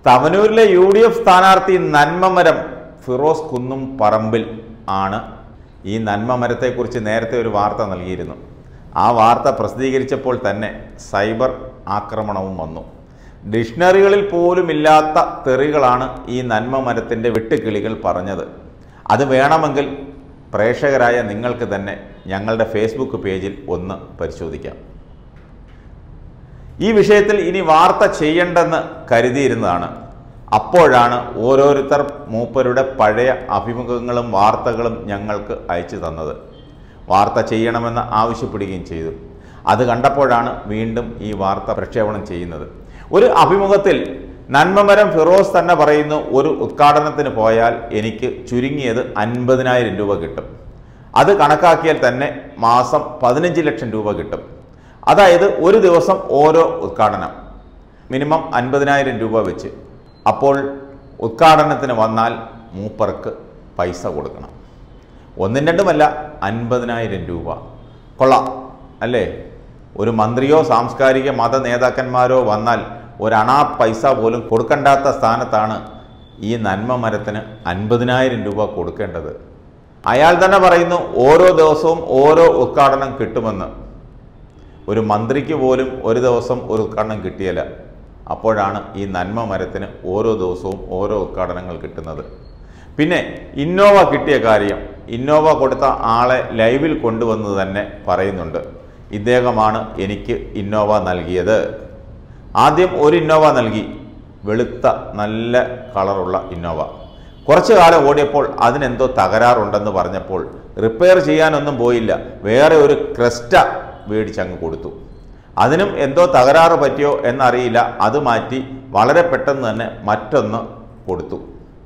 തവനൂരിലെ U D F സ്ഥാനാർത്ഥി നന്മമരം ഫിറോസ് കുന്നും പറമ്പിൽ ആണ് ഈ നന്മമരത്തെക്കുറിച്ച് നേരത്തെ ഒരു വാർത്ത നൽകിയിരുന്നു ആ വാർത്ത പ്രസിദ്ധീകരിച്ചപ്പോൾ തന്നെ സൈബർ ആക്രമണവും വന്നു ഡിക്ഷണറികളിൽ പോലും ഇല്ലാത്ത തെറികളാണ് ഈ നന്മമരത്തിൻ്റെ വെട്ടുകിളികൾ പറഞ്ഞത് അത് വേണമെങ്കിൽ പ്രേക്ഷകരായ നിങ്ങൾക്ക് തന്നെ ഞങ്ങളുടെ ഫേസ്ബുക്ക് പേജിൽ ഒന്ന് പരിശോധിക്കാം ഈ വിഷയത്തിൽ ഇനി വാർത്ത ചെയ്യേണ്ടെന്ന് കരുതിയിരുന്നതാണ് അപ്പോഴാണ് ഓരോരുത്തർ മൂപ്പരുടെ പഴയ അഭിമുഖങ്ങളും വാർത്തകളും ഞങ്ങൾക്ക് അയച്ചു തന്നത് വാർത്ത ചെയ്യണമെന്ന് ആവശ്യപ്പെടുകയും ചെയ്തു അത് കണ്ടപ്പോഴാണ് വീണ്ടും ഈ വാർത്ത പ്രക്ഷേപണം ചെയ്യുന്നത് ഒരു അഭിമുഖത്തിൽ നന്മമരം ഫിറോസ് തന്നെ പറയുന്നു ഒരു ഉദ്ഘാടനത്തിന് പോയാൽ എനിക്ക് ചുരുങ്ങിയത് അൻപതിനായിരം രൂപ കിട്ടും അത് കണക്കാക്കിയാൽ തന്നെ മാസം പതിനഞ്ച് ലക്ഷം രൂപ കിട്ടും അതായത് ഒരു ദിവസം ഓരോ ഉദ്ഘാടനം മിനിമം അൻപതിനായിരം രൂപ വെച്ച് അപ്പോൾ ഉദ്ഘാടനത്തിന് വന്നാൽ മൂപ്പർക്ക് പൈസ കൊടുക്കണം ഒന്നും രണ്ടുമല്ല അൻപതിനായിരം രൂപ കൊള്ളാം അല്ലേ ഒരു മന്ത്രിയോ സാംസ്കാരിക മത നേതാക്കന്മാരോ വന്നാൽ ഒരണാ പൈസ പോലും കൊടുക്കണ്ടാത്ത സ്ഥാനത്താണ് ഈ നന്മ മരത്തിന് അൻപതിനായിരം രൂപ കൊടുക്കേണ്ടത് അയാൾ തന്നെ പറയുന്നു ഓരോ ദിവസവും ഓരോ ഉദ്ഘാടനം കിട്ടുമെന്ന് ഒരു മന്ത്രിക്ക് പോലും ഒരു ദിവസം ഒരു ഉദ്ഘാടനം കിട്ടിയല്ല അപ്പോഴാണ് ഈ നന്മ മരത്തിന് ഓരോ ദിവസവും ഓരോ ഉദ്ഘാടനങ്ങൾ കിട്ടുന്നത് പിന്നെ ഇന്നോവ കിട്ടിയ കാര്യം ഇന്നോവ കൊടുത്ത ആളെ ലൈവിൽ കൊണ്ടുവന്ന് തന്നെ പറയുന്നുണ്ട് ഇദ്ദേഹമാണ് എനിക്ക് ഇന്നോവ നൽകിയത് ആദ്യം ഒരു ഇന്നോവ നൽകി വെളുത്ത നല്ല കളറുള്ള ഇന്നോവ കുറച്ചു കാലം ഓടിയപ്പോൾ അതിനെന്തോ തകരാറുണ്ടെന്ന് പറഞ്ഞപ്പോൾ റിപ്പയർ ചെയ്യാനൊന്നും പോയില്ല വേറെ ഒരു ക്രെസ്റ്റ മേടിച്ചങ്ങ് കൊടുത്തു അതിനും എന്തോ തകരാറ് പറ്റിയോ എന്നറിയില്ല അത് മാറ്റി വളരെ പെട്ടെന്ന് തന്നെ മറ്റൊന്ന് കൊടുത്തു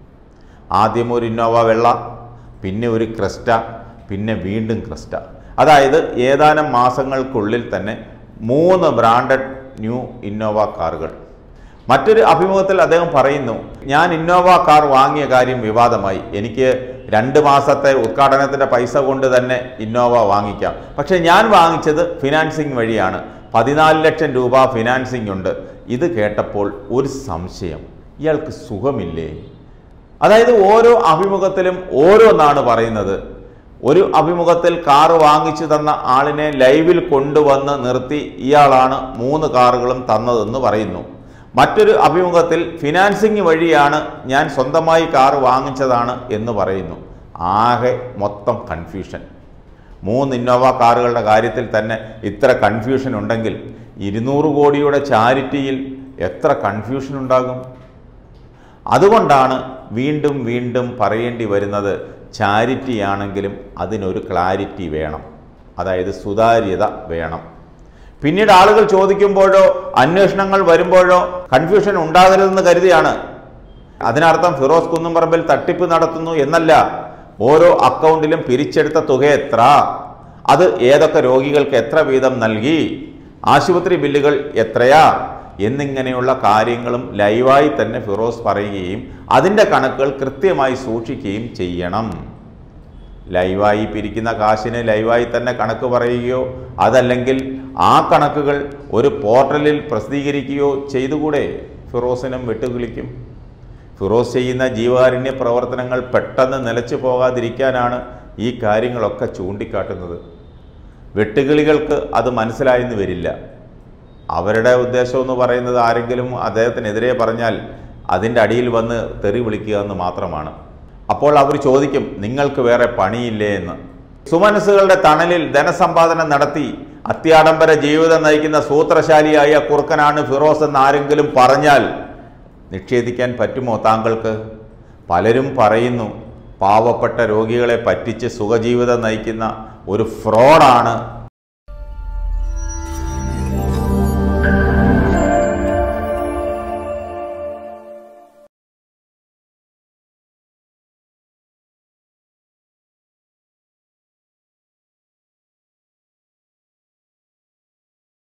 ആദ്യം ഒരു ഇന്നോവ വെള്ള പിന്നെ ഒരു ക്രെസ്റ്റ പിന്നെ വീണ്ടും ക്രെസ്റ്റ അതായത് ഏതാനും മാസങ്ങൾക്കുള്ളിൽ തന്നെ മൂന്ന് ബ്രാൻഡഡ് ന്യൂ ഇന്നോവ കാറുകൾ മറ്റൊരു അഭിമുഖത്തിൽ അദ്ദേഹം പറയുന്നു ഞാൻ ഇന്നോവ കാർ വാങ്ങിയ കാര്യം വിവാദമായി എനിക്ക് രണ്ട് മാസത്തെ ഉദ്ഘാടനത്തിൻ്റെ പൈസ കൊണ്ട് തന്നെ ഇന്നോവ വാങ്ങിക്കാം പക്ഷേ ഞാൻ വാങ്ങിച്ചത് ഫിനാൻസിങ് വഴിയാണ് പതിനാല് ലക്ഷം രൂപ ഫിനാൻസിങ് ഉണ്ട് ഇത് കേട്ടപ്പോൾ ഒരു സംശയം ഇയാൾക്ക് സുഖമില്ലേ അതായത് ഓരോ അഭിമുഖത്തിലും ഓരോന്നാണ് പറയുന്നത് ഒരു അഭിമുഖത്തിൽ കാറ് വാങ്ങിച്ചു തന്ന ആളിനെ ലൈവിൽ കൊണ്ടുവന്ന് നിർത്തി ഇയാളാണ് മൂന്ന് കാറുകളും തന്നതെന്ന് പറയുന്നു മറ്റൊരു അഭിമുഖത്തിൽ ഫിനാൻസിങ് വഴിയാണ് ഞാൻ സ്വന്തമായി കാറ് വാങ്ങിച്ചതാണ് എന്ന് പറയുന്നു ആകെ മൊത്തം കൺഫ്യൂഷൻ മൂന്ന് ഇന്നോവ കാറുകളുടെ കാര്യത്തിൽ തന്നെ ഇത്ര കൺഫ്യൂഷൻ ഉണ്ടെങ്കിൽ ഇരുന്നൂറ് കോടിയുടെ ചാരിറ്റിയിൽ എത്ര കൺഫ്യൂഷൻ ഉണ്ടാകും അതുകൊണ്ടാണ് വീണ്ടും വീണ്ടും പറയേണ്ടി വരുന്നത് ചാരിറ്റി ആണെങ്കിലും അതിനൊരു ക്ലാരിറ്റി വേണം അതായത് സുതാര്യത വേണം പിന്നീട് ആളുകൾ ചോദിക്കുമ്പോഴോ അന്വേഷണങ്ങൾ വരുമ്പോഴോ കൺഫ്യൂഷൻ ഉണ്ടാകരുതെന്ന് കരുതിയാണ് അതിനർത്ഥം ഫിറോസ് കുന്നുംപറമ്പിൽ തട്ടിപ്പ് നടത്തുന്നു എന്നല്ല ഓരോ അക്കൗണ്ടിലും പിരിച്ചെടുത്ത തുക എത്ര അത് ഏതൊക്കെ രോഗികൾക്ക് എത്ര വീതം നൽകി ആശുപത്രി ബില്ലുകൾ എത്രയാ എന്നിങ്ങനെയുള്ള കാര്യങ്ങളും ലൈവായി തന്നെ ഫിറോസ് പറയുകയും അതിൻ്റെ കണക്കുകൾ കൃത്യമായി സൂക്ഷിക്കുകയും ചെയ്യണം ലൈവായി പിരിക്കുന്ന കാശിന് ലൈവായി തന്നെ കണക്ക് പറയുകയോ അതല്ലെങ്കിൽ ആ കണക്കുകൾ ഒരു പോർട്ടലിൽ പ്രസിദ്ധീകരിക്കുകയോ ചെയ്തുകൂടെ ഫിറോസിനും വിട്ടുകിളിക്കും ഫിറോസ് ചെയ്യുന്ന ജീവകാരുണ്യ പ്രവർത്തനങ്ങൾ പെട്ടെന്ന് നിലച്ചു പോകാതിരിക്കാനാണ് ഈ കാര്യങ്ങളൊക്കെ ചൂണ്ടിക്കാട്ടുന്നത് വെട്ടുകിളികൾക്ക് അത് മനസ്സിലായെന്ന് വരില്ല അവരുടെ ഉദ്ദേശം എന്ന് പറയുന്നത് ആരെങ്കിലും അദ്ദേഹത്തിനെതിരെ പറഞ്ഞാൽ അതിൻ്റെ അടിയിൽ വന്ന് തെറി വിളിക്കുക എന്ന് മാത്രമാണ് അപ്പോൾ അവർ ചോദിക്കും നിങ്ങൾക്ക് വേറെ പണിയില്ലേ എന്ന് സുമനസ്സുകളുടെ തണലിൽ ധനസമ്പാദനം നടത്തി അത്യാഡംബര ജീവിതം നയിക്കുന്ന സൂത്രശാലിയായ കുറുക്കനാണ് ഫിറോസ് എന്ന് ആരെങ്കിലും പറഞ്ഞാൽ നിഷേധിക്കാൻ പറ്റുമോ താങ്കൾക്ക് പലരും പറയുന്നു പാവപ്പെട്ട രോഗികളെ പറ്റിച്ച് സുഖജീവിതം നയിക്കുന്ന ഒരു ഫ്രോഡാണ്